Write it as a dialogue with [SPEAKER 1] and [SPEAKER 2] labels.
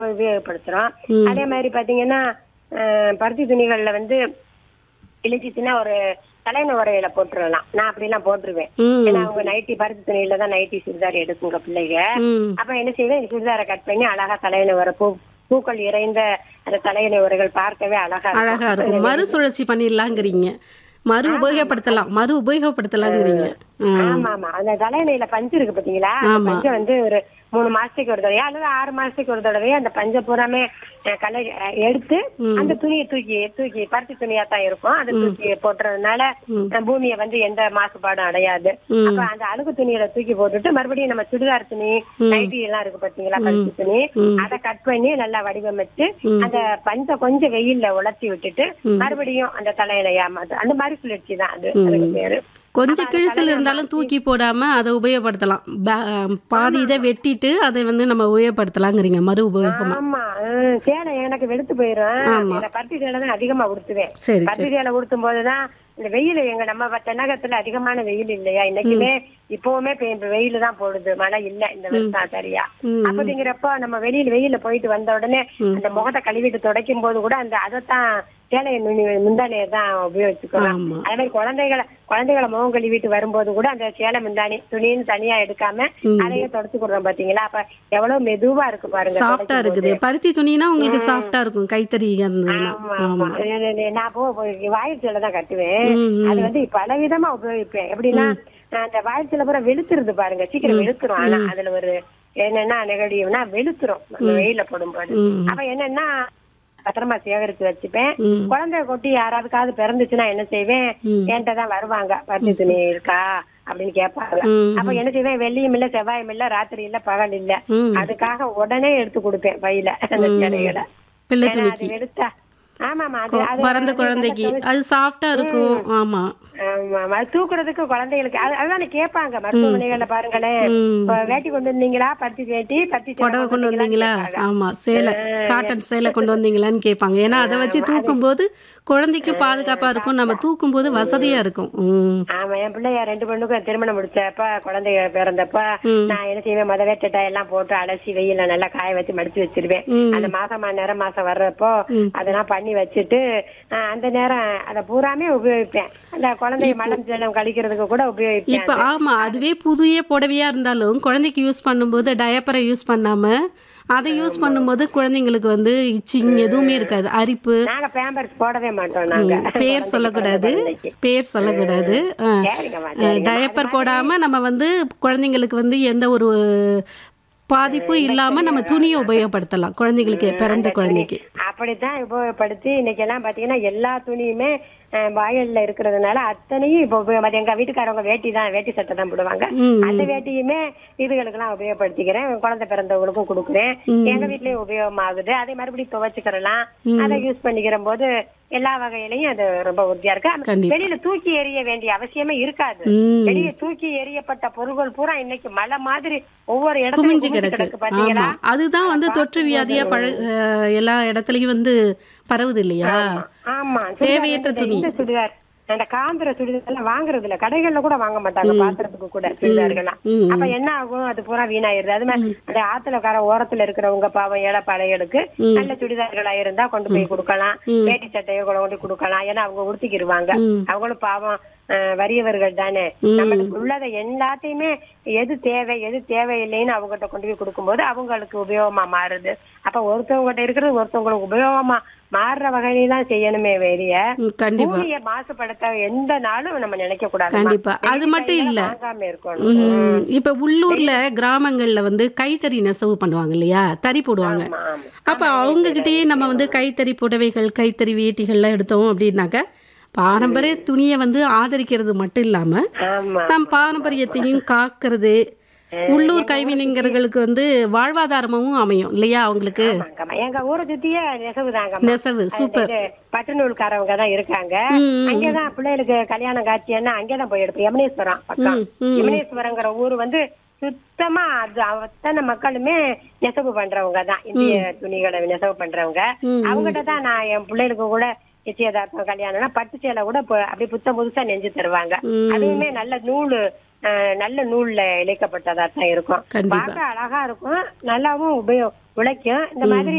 [SPEAKER 1] உபயோகப்படுத்துறோம் அதே மாதிரி பாத்தீங்கன்னா அஹ், பருத்தி துணிகள்ல வந்து இழிச்சிச்சுன்னா ஒரு தலையின உரையில போட்டுறலாம் நான் அப்படிலாம் போட்டுருவேன்
[SPEAKER 2] ம்.
[SPEAKER 1] ஏன்னா அவங்க நைட்டி பருத்தி துணியில தான் நைட்டி சுடிதார் எடுக்குங்க பிள்ளைங்க
[SPEAKER 2] ம்
[SPEAKER 1] அப்ப என்ன செய்வேன் சுடிதாரை கட் பண்ணி அழகா தலையின உரை பூ பூக்கள் இறைந்த அந்த தலையின உரைகள் பார்க்கவே அழகா இருக்கும்.
[SPEAKER 2] அழகா இருக்கும் மறுசுழற்சி பண்ணிடலாங்கிறீங்க மறு உபயோகப்படுத்தலாம் மறு உபயோகப்படுத்தலாங்கிறீங்க ம்.
[SPEAKER 1] ஆமா ஆமா அந்த தலையில பஞ்சு இருக்கு பாத்தீங்களா அந்த
[SPEAKER 2] ஆமா.
[SPEAKER 1] பஞ்சை வந்து ஒரு மூணு மாசத்துக்கு ஒரு தடவையா அல்லது ஆறு மாசத்துக்கு ஒரு தடவையா அந்த பஞ்சை பூராமே அஹ், கலை அஹ், எடுத்து அந்த துணியை தூக்கி தூக்கி பருத்தி துணியா தான் இருக்கும் அதை தூக்கி போட்டுறதுனால அஹ், பூமியை வந்து எந்த மாசுபாடும் அடையாது அப்ப அந்த அழுகு துணியில தூக்கி போட்டுட்டு மறுபடியும் நம்ம சுடிதார் துணி நைட்டி எல்லாம் இருக்கு பாத்தீங்களா பருத்தி துணி அதை கட் பண்ணி நல்லா வடிவமைச்சு அந்த பஞ்சை கொஞ்சம் வெயில்ல உலர்த்தி விட்டுட்டு மறுபடியும் அந்த தலையில ஏமாத்து அந்த மாதிரி சுழற்சி தான் அது அதுக்கு பேரு
[SPEAKER 2] கொஞ்சம் கிழிசல் இருந்தாலும் தூக்கி போடாம அதை உபயோகப்படுத்தலாம் பா- பாதி இதை வெட்டிட்டு அதை வந்து நம்ம உபயோகப்படுத்தலாங்கிறீங்க மறு உபயோகமா
[SPEAKER 1] ஆமா ஹம், சேலை எனக்கு வெளுத்து போயிரும் இந்த பருத்தி சேலை தான் அதிகமா உடுத்துவேன்
[SPEAKER 2] சரி
[SPEAKER 1] பருத்தி சேலை உடுத்தும் போதுதான் இந்த வெயில் எங்க நம்ம தென்னகத்துல அதிகமான வெயில் இல்லையா இன்னைக்குமே இப்பவுமே பெ- இப்ப வெயில் தான் போடுது மழை இல்ல இந்த வருஷம் சரியா
[SPEAKER 2] ம்.
[SPEAKER 1] அப்படிங்கிறப்ப நம்ம வெளியில வெயில போயிட்டு வந்த உடனே அந்த முகத்தை கழுவிட்டு துடைக்கும் போது கூட அந்த அதைத்தான் சேலையை நுனி முந்தானையை தான் உபயோகிச்சுக்கலாம்
[SPEAKER 2] ஆமா.
[SPEAKER 1] அதே மாதிரி குழந்தைகளை குழந்தைகளை முகம் கழுவிட்டு வரும்போது கூட அந்த சேலை முந்தானி துணின்னு தனியா எடுக்காம அதையே தொடச்சு கொடுறோம் பாத்தீங்களா அப்ப எவ்வளவு மெதுவா இருக்கு பாருங்க
[SPEAKER 2] சாஃப்டா இருக்குது பருத்தி துணினா உங்களுக்கு சாஃப்டா இருக்கும் கைத்தறி இருந்ததுன்னா
[SPEAKER 1] ஆமா, ஆமா. நான் போ வாயில் சேலை தான் கட்டுவேன்
[SPEAKER 2] ம்,
[SPEAKER 1] அது வந்து பல விதமா உபயோகிப்பேன் எப்படின்னா அந்த வாயில் சேலை பூரா வெளுத்துருது பாருங்க சீக்கிரம் வெளுத்துரும் ஆனா அதுல ஒரு என்னன்னா நெகடிவ்னா வெளுத்துரும் அந்த வெயில போடும்போது
[SPEAKER 2] ம்.
[SPEAKER 1] அப்ப என்னன்னா பத்திரமா சேகரிச்சு வச்சுப்பேன்
[SPEAKER 2] ம்.
[SPEAKER 1] குழந்தை கொட்டி யாராவதுக்காவது பிறந்துச்சுன்னா என்ன செய்வேன் என்கிட்ட தான் வருவாங்க பருத்தி துணி இருக்கா அப்படின்னு கேட்பாங்க
[SPEAKER 2] ம்.
[SPEAKER 1] அப்ப என்ன செய்வேன் வெள்ளியும் இல்ல செவ்வாயும் இல்ல ராத்திரி இல்ல பகல் இல்ல
[SPEAKER 2] ம்.
[SPEAKER 1] அதுக்காக உடனே எடுத்து கொடுப்பேன் பையில அந்த சேலைகளை
[SPEAKER 2] பிள்ளை
[SPEAKER 1] ஏன்னா
[SPEAKER 2] துணிக்கு
[SPEAKER 1] அது எடுத்தா ஆமாமா அது அது
[SPEAKER 2] பிறந்த குழந்தைக்கு அது சாஃப்டா இருக்கும் ஆமா
[SPEAKER 1] ஆமா அது தூக்குறதுக்கு குழந்தைகளுக்கு அது- அதுதானே கேட்பாங்க மருத்துவமனைகள்ல பாருங்களேன்
[SPEAKER 2] ம்.
[SPEAKER 1] இப்ப வேட்டி கொண்டு வந்தீங்களா பருத்தி வேட்டி பருத்தி சேலை
[SPEAKER 2] புடவை கொண்டு வந்தீங்களா ஆமா சேலை காட்டன் சேலை கொண்டு வந்தீங்களான்னு கேட்பாங்க ஏன்னா அதை வச்சு தூக்கும்போது குழந்தைக்கும் பாதுகாப்பா இருக்கும் நம்ம தூக்கும்போது வசதியா இருக்கும் ம்
[SPEAKER 1] ஆமா என் பிள்ளைய ரெண்டு பெண்ணுக்கும் திருமணம் முடிச்சப்ப குழந்தைங்க பிறந்தப்ப நான் என்ன செய்வேன் முத வேட்டை எல்லாம் போட்டு அலசி வெயில நல்லா காய வச்சு மடிச்சு வச்சிருவேன்
[SPEAKER 2] ம்.
[SPEAKER 1] அந்த மாசமா நேரம் மாசம் வர்றப்போ அதெல்லாம் பண்ணி வச்சுட்டு ஆஹ், அந்த நேரம் அதை பூராமே உபயோகிப்பேன் அந்த குழந்தைய மலம் ஜலம் கழிக்கிறதுக்கு கூட உபயோகிப்பேன்
[SPEAKER 2] இப்ப ஆமா அதுவே புதிய புடவையா இருந்தாலும் குழந்தைக்கு யூஸ் பண்ணும்போது டயப்பரை யூஸ் பண்ணாம அதை யூஸ் பண்ணும்போது குழந்தைங்களுக்கு வந்து இச்சிங் எதுவுமே இருக்காது அரிப்பு
[SPEAKER 1] நாங்க பேம்பர்ஸ் போடவே மாட்டோம் நாங்க
[SPEAKER 2] பேர் சொல்லக்கூடாது பேர் சொல்லக்கூடாது
[SPEAKER 1] சரிங்கம்மா, சரிங்கம்மா.
[SPEAKER 2] டயப்பர் போடாம நம்ம வந்து குழந்தைங்களுக்கு வந்து எந்த ஒரு பாதிப்பும் இல்லாம நம்ம துணியை உபயோகப்படுத்தலாம் குழந்தைங்களுக்கு பிறந்த குழந்தைக்கு
[SPEAKER 1] அப்படித்தான் உபயோகப்படுத்தி இன்னைக்கு எல்லாம் பாத்தீங்கன்னா எல்லா துணியுமே அஹ், வயல்ல இருக்கிறதுனால அத்தனையும் இப்போ உபயோகம் எங்க வீட்டுக்காரவங்க வேட்டி தான் வேட்டி சட்டை தான் போடுவாங்க
[SPEAKER 2] ம்.
[SPEAKER 1] அந்த வேட்டியுமே இதுகளுக்கு எல்லாம் உபயோகப்படுத்திக்கிறேன் குழந்தை பிறந்தவங்களுக்கும் கொடுக்குறேன் எங்க வீட்லயும் உபயோகமாகுது அதை மறுபடியும் துவைச்சுக்கிறலாம் அதை யூஸ் பண்ணிக்கிற போது எல்லா வகையிலையும் அது ரொம்ப உறுதியா இருக்கு ஆனா,
[SPEAKER 2] கண்டிப்பா.
[SPEAKER 1] வெளியில தூக்கி எறிய வேண்டிய அவசியமே இருக்காது
[SPEAKER 2] ம்.
[SPEAKER 1] வெளியே தூக்கி எறியப்பட்ட பொருள்கள் பூரா இன்னைக்கு மலை மாதிரி ஒவ்வொரு இடத்துலயும்
[SPEAKER 2] குமிஞ்சு
[SPEAKER 1] குமிஞ்சு
[SPEAKER 2] கிடக்கு
[SPEAKER 1] கிடக்கு பாத்தீங்களா
[SPEAKER 2] ஆமா அதுதான் வந்து தொற்று வியாதியா பழ அஹ், எல்லா இடத்துலயும் வந்து பரவுது இல்லையா
[SPEAKER 1] ஆமா
[SPEAKER 2] தேவையற்ற
[SPEAKER 1] சுடிதார் வந்து இந்த சுடிதார் அந்த காந்திர சுடிதார் எல்லாம் வாங்குறது இல்ல கடைகள்ல கூட வாங்க மாட்டாங்க பாத்திரத்துக்கு கூட சுடிதார்கள்லாம்
[SPEAKER 2] ம்.
[SPEAKER 1] அப்ப என்ன ஆகும் அது பூரா வீணாயிருது அது மாதிரி அந்த ஆத்துல கர ஓரத்துல இருக்கிறவங்க பாவம் ஏழை பழையலுக்கு நல்ல சுடிதார்களா இருந்தா கொண்டு போய் கொடுக்கலாம் வேட்டி சட்டையை கொண்டு கொண்டு கொடுக்கலாம் ஏன்னா அவங்க உடுத்திக்கிருவாங்க அவங்களும் பாவம் அஹ், வறியவர்கள் தானே நம்மளுக்கு உள்ளதை எல்லாத்தையுமே எது தேவை எது தேவையில்லைன்னு அவங்ககிட்ட கொண்டு போய் கொடுக்கும்போது அவங்களுக்கு உபயோகமா மாறுது அப்ப ஒருத்தவங்ககிட்ட இருக்கிறது ஒருத்தவங்களுக்கு உபயோகமா மாறுற வகையில தான் செய்யணுமே வெளிய
[SPEAKER 2] ம், கண்டிப்பா
[SPEAKER 1] பூமியை மாசுபடுத்த எந்த நாளும் நம்ம நினைக்க கூடாது
[SPEAKER 2] கண்டிப்பா அது மட்டும் இல்ல
[SPEAKER 1] வாங்காம இருக்கணும்
[SPEAKER 2] ம், இப்ப உள்ளூர்ல கிராமங்கள்ல வந்து கைத்தறி நெசவு பண்ணுவாங்க இல்லையா தறி போடுவாங்க
[SPEAKER 1] ஆமா, ஆமா.
[SPEAKER 2] அப்ப அவங்க கிட்டயே நம்ம வந்து கைத்தறி புடவைகள் கைத்தறி வேட்டிகள்லாம் எடுத்தோம் அப்படின்னாக்க பாரம்பரிய துணியை வந்து ஆதரிக்கிறது மட்டும் இல்லாம
[SPEAKER 1] ஆமா
[SPEAKER 2] நம் பாரம்பரியத்தையும் காக்கிறது உள்ளூர் கைவினைஞர்களுக்கு வந்து வாழ்வாதாரமும் அமையும் இல்லையா அவங்களுக்கு
[SPEAKER 1] ஆமாங்கம்மா. எங்க ஊரை சுத்தியே நெசவுதாங்க
[SPEAKER 2] நெசவு சூப்பர்
[SPEAKER 1] பட்டு நூல்காரவங்க தான் இருக்காங்க
[SPEAKER 2] ம்,
[SPEAKER 1] அங்கேதான் பிள்ளைகளுக்கு கல்யாணம் காட்சின்னா அங்கேதான் போய் எடுப்போம் யமுனேஸ்வரம் பக்கம்
[SPEAKER 2] ம், ம்.
[SPEAKER 1] யமுனேஸ்வரங்கிற ஊர் வந்து சுத்தமா அது அத்தனை மக்களுமே நெசவு பண்றவங்க தான் இந்திய துணிகளை நெசவு பண்றவங்க
[SPEAKER 2] ம்,
[SPEAKER 1] அவங்ககிட்ட தான் நான் என் பிள்ளைகளுக்கு கூட நிச்சயதார்த்தம் கல்யாணம்னா பட்டு சேலை கூட இப்போ அப்படியே புத்தம் புதுசா நெஞ்சு தருவாங்க
[SPEAKER 2] ம்.
[SPEAKER 1] அதுவுமே நல்ல நூலு அஹ், நல்ல நூல்ல இழைக்கப்பட்டதா தான் இருக்கும்
[SPEAKER 2] கண்டிப்பா
[SPEAKER 1] பார்க்க அழகா இருக்கும் நல்லாவும் உபயோ உழைக்கும் இந்த மாதிரி